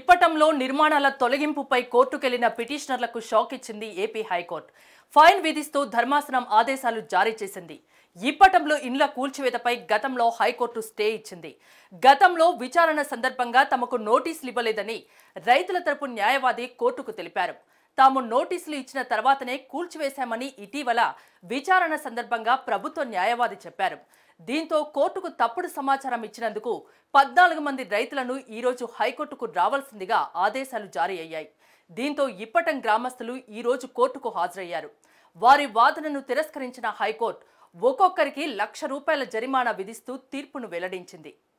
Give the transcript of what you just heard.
ఇప్పటంలో నిర్మాణాల తొలగింపుపై కోర్టుకెళ్లిన పిటిషనర్లకు షాక్ ఇచ్చింది ఏపీ హైకోర్టు ఫైన్ విధిస్తూ ధర్మాసనం ఆదేశాలు జారీ చేసింది ఇప్పటంలో ఇండ్ల కూల్చివేతపై గతంలో హైకోర్టు స్టే ఇచ్చింది గతంలో విచారణ సందర్భంగా తమకు నోటీసులు ఇవ్వలేదని రైతుల తరపు న్యాయవాది కోర్టుకు తెలిపారు తాము నోటీసులు ఇచ్చిన తర్వాతనే కూల్చివేశామని ఇటీవల విచారణ సందర్భంగా ప్రభుత్వ న్యాయవాది చెప్పారు దీంతో కోర్టుకు తప్పుడు సమాచారం ఇచ్చినందుకు పద్నాలుగు మంది రైతులను ఈరోజు హైకోర్టుకు రావాల్సిందిగా ఆదేశాలు జారీ అయ్యాయి దీంతో ఇప్పటం గ్రామస్తులు ఈరోజు కోర్టుకు హాజరయ్యారు వారి వాదనను తిరస్కరించిన హైకోర్టు ఒక్కొక్కరికి లక్ష రూపాయల జరిమానా విధిస్తూ తీర్పును వెల్లడించింది